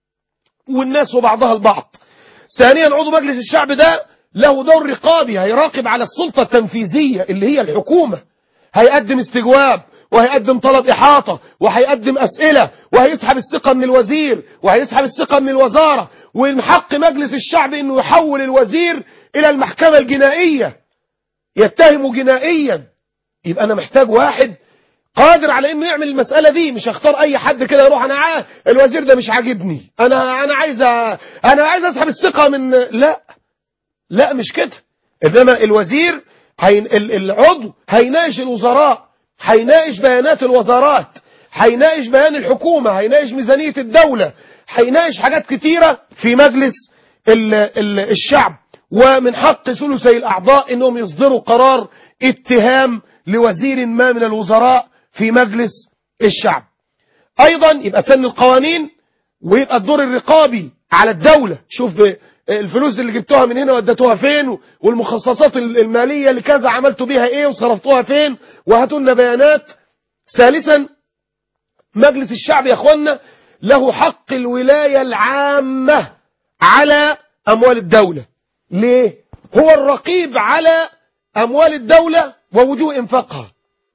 والناس وبعضها البعض ثانيا عضو مجلس الشعب ده له دور رقابي هيراقب على السلطة التنفيذية اللي هي الحكومة هيقدم استجواب وهيقدم طلب إحاطة وهيقدم أسئلة وهيسحب الثقة من الوزير وهيسحب الثقة من الوزارة ومن حق مجلس الشعب انه يحول الوزير الى المحكمة الجنائية يتهم جنائيا يبقى انا محتاج واحد قادر على انه يعمل المسألة دي مش هختار اي حد كده يروح انا عا... الوزير ده مش عاجبني انا انا عايز أ- انا عايز اسحب الثقة من لا لا مش كده انما الوزير هين... ال- العضو هيناقش الوزراء هيناقش بيانات الوزارات هيناقش بيان الحكومة هيناقش ميزانية الدولة هيناقش حاجات كتيرة في مجلس ال ال الشعب ومن حق ثلثي الأعضاء أنهم يصدروا قرار اتهام لوزير ما من الوزراء في مجلس الشعب أيضا يبقى سن القوانين ويبقى الدور الرقابي على الدولة شوف الفلوس اللي جبتوها من هنا وديتوها فين والمخصصات المالية اللي كذا عملتوا بيها ايه وصرفتوها فين وهاتوا لنا بيانات ثالثا مجلس الشعب يا اخوانا له حق الولاية العامة على أموال الدولة ليه؟ هو الرقيب على أموال الدولة ووجوه إنفاقها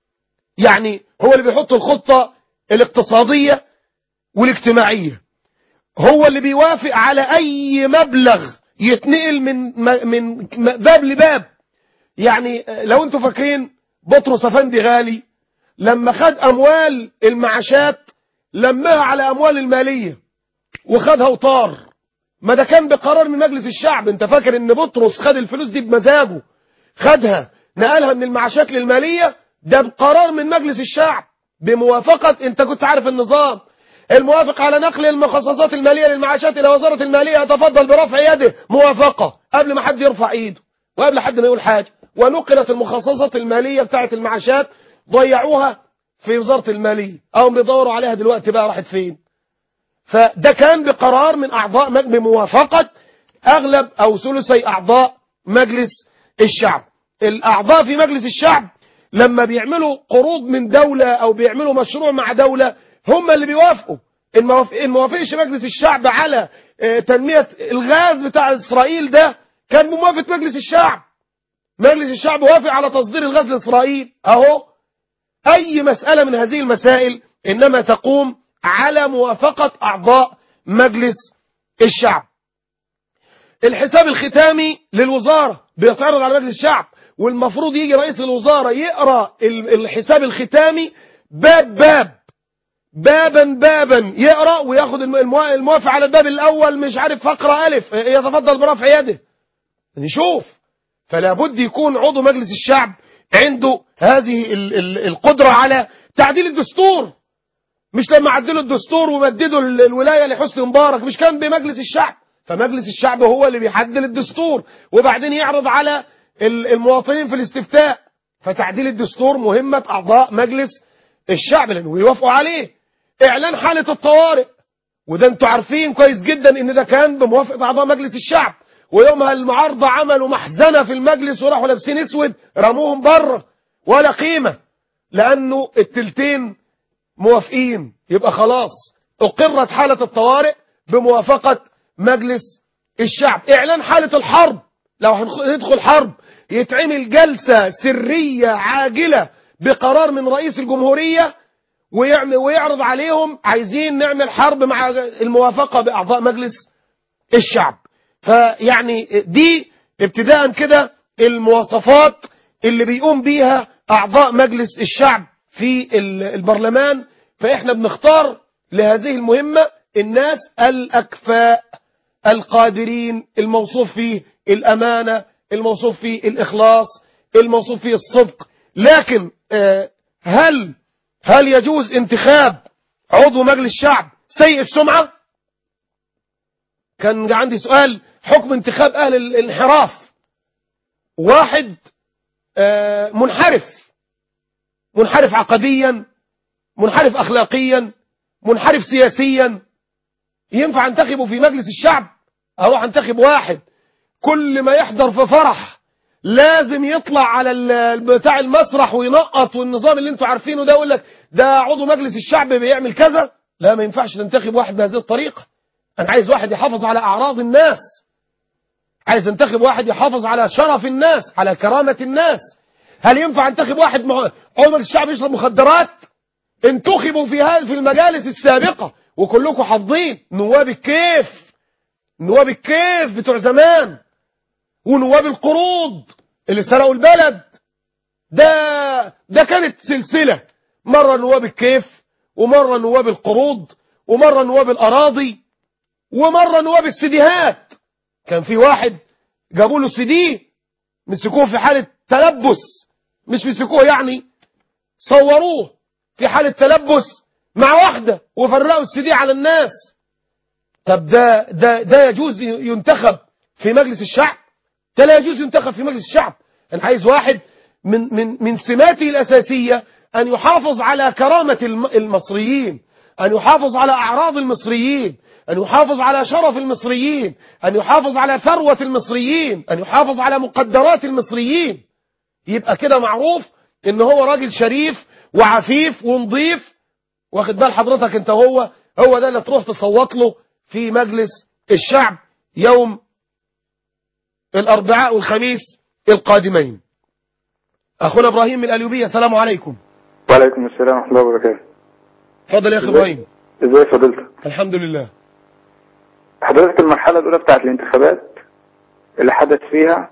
يعني هو اللي بيحط الخطة الاقتصادية والاجتماعية هو اللي بيوافق على أي مبلغ يتنقل من من باب لباب يعني لو انتوا فاكرين بطرس افندي غالي لما خد أموال المعاشات لمها على أموال المالية وخدها وطار ما ده كان بقرار من مجلس الشعب انت فاكر ان بطرس خد الفلوس دي بمزاجه خدها نقلها من المعاشات للمالية ده بقرار من مجلس الشعب بموافقة انت كنت عارف النظام الموافق على نقل المخصصات المالية للمعاشات إلى وزارة المالية يتفضل برفع يده موافقة قبل ما حد يرفع ايده وقبل حد ما يقول حاجة ونقلت المخصصات المالية بتاعة المعاشات ضيعوها في وزارة المالية أو بيدوروا عليها دلوقتي بقى راحت فين فده كان بقرار من أعضاء بموافقة أغلب أو ثلثي أعضاء مجلس الشعب الأعضاء في مجلس الشعب لما بيعملوا قروض من دولة أو بيعملوا مشروع مع دولة هم اللي بيوافقوا إن موافقش مجلس الشعب على تنمية الغاز بتاع إسرائيل ده كان بموافقة مجلس الشعب مجلس الشعب وافق على تصدير الغاز لإسرائيل أهو أي مسألة من هذه المسائل إنما تقوم على موافقة أعضاء مجلس الشعب الحساب الختامي للوزارة بيتعرض على مجلس الشعب والمفروض يجي رئيس الوزارة يقرأ الحساب الختامي باب باب بابا بابا يقرأ وياخد الموافق على الباب الأول مش عارف فقرة ألف يتفضل برفع يده نشوف فلا بد يكون عضو مجلس الشعب عنده هذه القدرة على تعديل الدستور مش لما عدلوا الدستور ومددوا الولاية لحسني مبارك مش كان بمجلس الشعب فمجلس الشعب هو اللي بيحدل الدستور وبعدين يعرض على المواطنين في الاستفتاء فتعديل الدستور مهمة أعضاء مجلس الشعب لأنه يوافقوا عليه إعلان حالة الطوارئ وده انتوا عارفين كويس جدا ان ده كان بموافقة أعضاء مجلس الشعب ويومها المعارضة عملوا محزنة في المجلس وراحوا لابسين اسود رموهم بره ولا قيمة لأنه التلتين موافقين يبقى خلاص أقرت حالة الطوارئ بموافقة مجلس الشعب إعلان حالة الحرب لو هندخل حرب يتعمل جلسة سرية عاجلة بقرار من رئيس الجمهورية ويعمل ويعرض عليهم عايزين نعمل حرب مع الموافقة بأعضاء مجلس الشعب فيعني دي ابتداء كده المواصفات اللي بيقوم بيها أعضاء مجلس الشعب في البرلمان فإحنا بنختار لهذه المهمة الناس الأكفاء القادرين الموصوف فيه الأمانة الموصوف فيه الإخلاص الموصوف فيه الصدق لكن هل هل يجوز انتخاب عضو مجلس الشعب سيء السمعة كان عندي سؤال حكم انتخاب أهل الانحراف واحد منحرف منحرف عقديا منحرف أخلاقيا منحرف سياسيا ينفع انتخبه في مجلس الشعب اروح انتخب واحد كل ما يحضر في فرح لازم يطلع على بتاع المسرح وينقط والنظام اللي انتوا عارفينه ده يقول لك ده عضو مجلس الشعب بيعمل كذا لا ما ينفعش ننتخب واحد بهذه الطريقة انا عايز واحد يحافظ على اعراض الناس عايز انتخب واحد يحافظ على شرف الناس على كرامة الناس هل ينفع انتخب واحد عضو مجلس الشعب يشرب مخدرات انتخبوا في هذه في المجالس السابقة وكلكم حافظين نواب الكيف نواب الكيف بتوع زمان ونواب القروض اللي سرقوا البلد ده ده كانت سلسلة مرة نواب الكيف ومرة نواب القروض ومرة نواب الأراضي ومرة نواب السيديهات كان في واحد جابوا له سي دي مسكوه في حالة تلبس مش مسكوه يعني صوروه في حالة تلبس مع واحدة وفرقوا السي دي على الناس طب ده ده ده يجوز ينتخب في مجلس الشعب ده لا يجوز ينتخب في مجلس الشعب انا عايز واحد من من من سماته الأساسية أن يحافظ على كرامة الم- المصريين أن يحافظ على أعراض المصريين أن يحافظ على شرف المصريين أن يحافظ على ثروة المصريين أن يحافظ على مقدرات المصريين يبقى كده معروف ان هو راجل شريف وعفيف ونظيف واخد بال حضرتك انت هو هو ده اللي تروح تصوت له في مجلس الشعب يوم الاربعاء والخميس القادمين اخونا ابراهيم من الاليوبيه السلام عليكم وعليكم السلام ورحمة الله وبركاته اتفضل يا اخي ابراهيم ازاي فضيلتك الحمد لله حضرتك المرحلة الأولى بتاعت الانتخابات اللي حدث فيها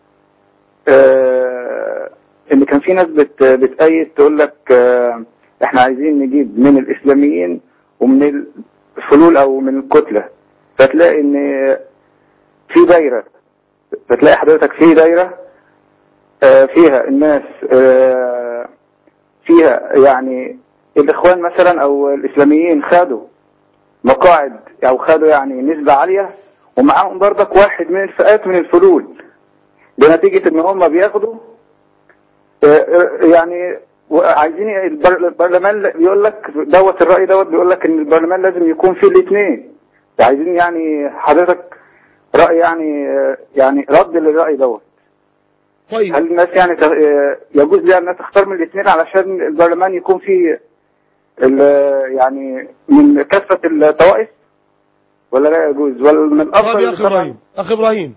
آه إن كان في ناس بت بتأيد تقول لك آه إحنا عايزين نجيب من الإسلاميين ومن الفلول أو من الكتلة فتلاقي إن في دايرة فتلاقي حضرتك في دايرة آه فيها الناس آه فيها يعني الإخوان مثلا أو الإسلاميين خدوا مقاعد او خدوا يعني نسبة عالية ومعاهم برضك واحد من الفئات من الفلول بنتيجة ان هم بياخدوا آه، آه، يعني عايزين البر- البرلمان بيقول لك دوت الرأي دوت بيقول لك ان البرلمان لازم يكون فيه الاثنين عايزين يعني حضرتك رأي يعني آه، يعني رد للرأي دوت طيب هل الناس يعني ت- آه، يجوز لها انها تختار من الاثنين علشان البرلمان يكون فيه ال- يعني من كافة الطوائف ولا لا يجوز ولا من طب الافضل يا اخي ابراهيم اخي ابراهيم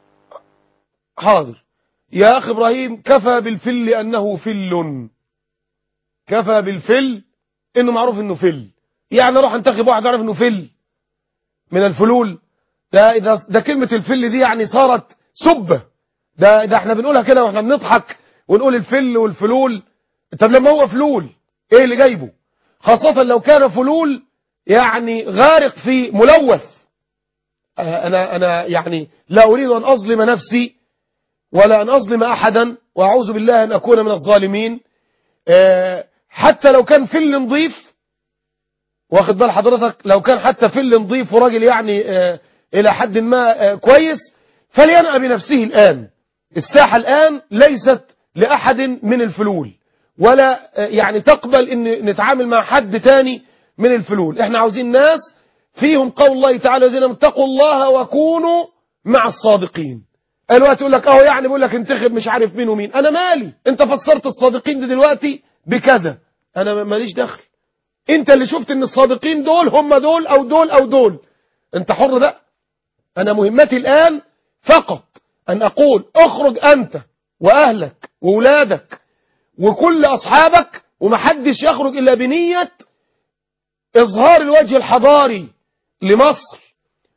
حاضر يا اخي ابراهيم كفى بالفل انه فل كفى بالفل انه معروف انه فل يعني اروح انتخب واحد اعرف انه فل من الفلول ده ده, ده كلمة الفل دي يعني صارت سبة ده ده احنا بنقولها كده واحنا بنضحك ونقول الفل والفلول طب لما هو فلول ايه اللي جايبه خاصة لو كان فلول يعني غارق في ملوث آه، أنا أنا يعني لا أريد أن أظلم نفسي ولا أن أظلم أحدا وأعوذ بالله أن أكون من الظالمين آه، حتى لو كان فل نظيف واخد بال حضرتك لو كان حتى فل نظيف وراجل يعني آه، إلى حد ما آه، كويس فلينأى بنفسه الآن الساحة الآن ليست لأحد من الفلول ولا آه، يعني تقبل ان نتعامل مع حد تاني من الفلول احنا عاوزين ناس فيهم قول الله تعالى الذين اتقوا الله وكونوا مع الصادقين الوقت يقول لك اهو يعني بيقول لك انتخب مش عارف مين ومين انا مالي انت فسرت الصادقين دي دلوقتي بكذا انا ماليش دخل انت اللي شفت ان الصادقين دول هم دول او دول او دول انت حر بقى انا مهمتي الان فقط ان اقول اخرج انت واهلك واولادك وكل أصحابك ومحدش يخرج إلا بنية إظهار الوجه الحضاري لمصر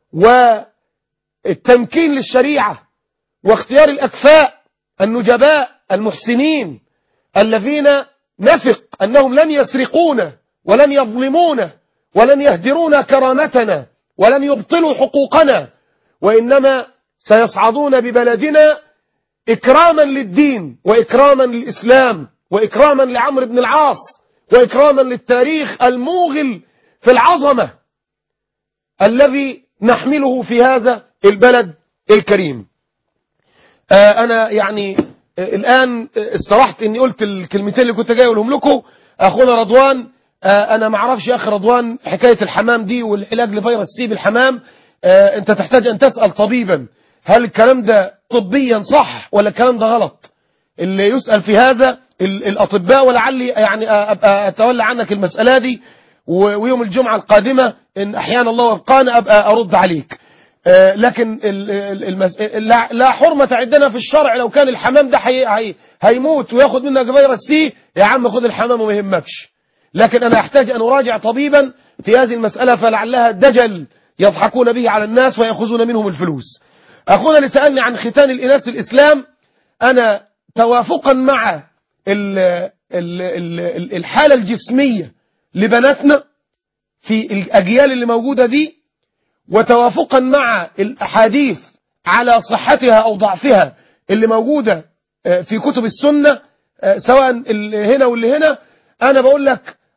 والتمكين للشريعة واختيار الأكفاء النجباء المحسنين الذين نثق أنهم لن يسرقون ولن يظلمون ولن يهدرون كرامتنا ولن يبطلوا حقوقنا وإنما سيصعدون ببلدنا إكراما للدين وإكراما للإسلام وإكراما لعمرو بن العاص وإكراما للتاريخ الموغل في العظمة الذي نحمله في هذا البلد الكريم آه أنا يعني آه الآن آه استرحت أني قلت الكلمتين اللي كنت جاي أقولهم لكم أخونا رضوان آه أنا ما اعرفش يا أخي رضوان حكاية الحمام دي والعلاج لفيروس سي بالحمام آه أنت تحتاج أن تسأل طبيبا هل الكلام ده طبيا صح ولا الكلام ده غلط اللي يسأل في هذا ال- الأطباء ولعلي يعني أبقى أتولى عنك المسألة دي و- ويوم الجمعة القادمة إن أحيانا الله وابقانا أبقى أرد عليك آه، لكن ال- ال- المس... لا, لا حرمة عندنا في الشرع لو كان الحمام ده هي... هي... هيموت وياخد منك فيروس سي يا عم خد الحمام وما يهمكش لكن أنا أحتاج أن أراجع طبيبا في هذه المسألة فلعلها دجل يضحكون به على الناس ويأخذون منهم الفلوس أخونا اللي سألني عن ختان الإناث في الإسلام أنا توافقا مع ال ال ال الحالة الجسمية لبناتنا في الأجيال اللي موجودة دي وتوافقا مع الأحاديث على صحتها أو ضعفها اللي موجودة في كتب السنة سواء اللي هنا واللي هنا أنا بقول لك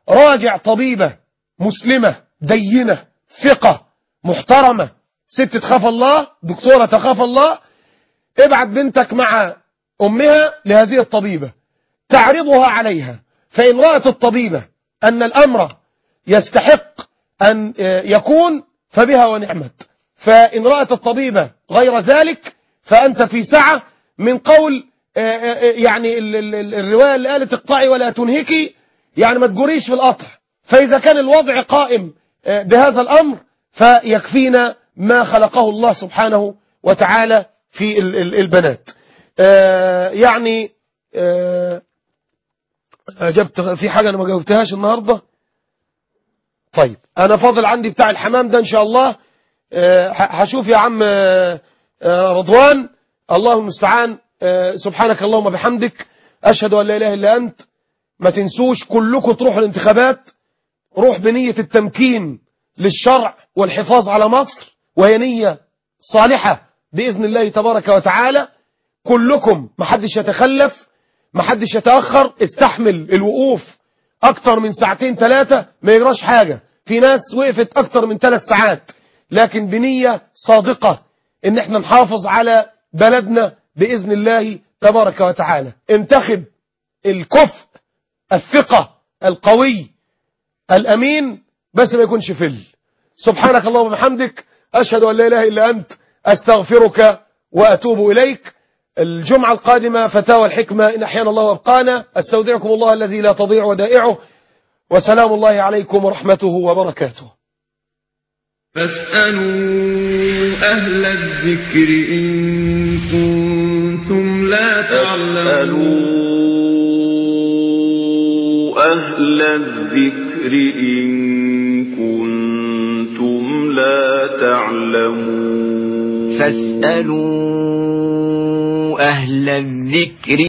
راجع طبيبة مسلمة دينة ثقة محترمة ست تخاف الله دكتورة تخاف الله ابعت بنتك مع أمها لهذه الطبيبة تعرضها عليها فإن رأت الطبيبة أن الأمر يستحق أن يكون فبها ونعمت فإن رأت الطبيبة غير ذلك فأنت في سعة من قول يعني الرواية اللي قالت اقطعي ولا تنهكي يعني ما تجريش في القطع فإذا كان الوضع قائم بهذا الأمر فيكفينا ما خلقه الله سبحانه وتعالى في البنات يعني جبت في حاجة أنا ما جاوبتهاش النهاردة طيب أنا فاضل عندي بتاع الحمام ده إن شاء الله هشوف يا عم رضوان الله المستعان سبحانك اللهم بحمدك أشهد أن لا إله إلا أنت ما تنسوش كلكم تروحوا الانتخابات روح بنية التمكين للشرع والحفاظ على مصر وهي نية صالحة بإذن الله تبارك وتعالى كلكم محدش يتخلف محدش يتأخر استحمل الوقوف أكتر من ساعتين ثلاثة ما يجراش حاجة في ناس وقفت أكتر من ثلاث ساعات لكن بنية صادقة إن احنا نحافظ على بلدنا بإذن الله تبارك وتعالى انتخب الكفء الثقة القوي الأمين بس ما يكونش فل سبحانك اللهم وبحمدك أشهد أن لا إله إلا أنت أستغفرك وأتوب إليك الجمعة القادمة فتاوى الحكمة إن أحيانا الله وابقانا أستودعكم الله الذي لا تضيع ودائعه وسلام الله عليكم ورحمته وبركاته فاسألوا أهل الذكر إن كنتم لا تعلمون أهل الذكر إن كنتم لا تعلمون فاسألوا أهل الذكر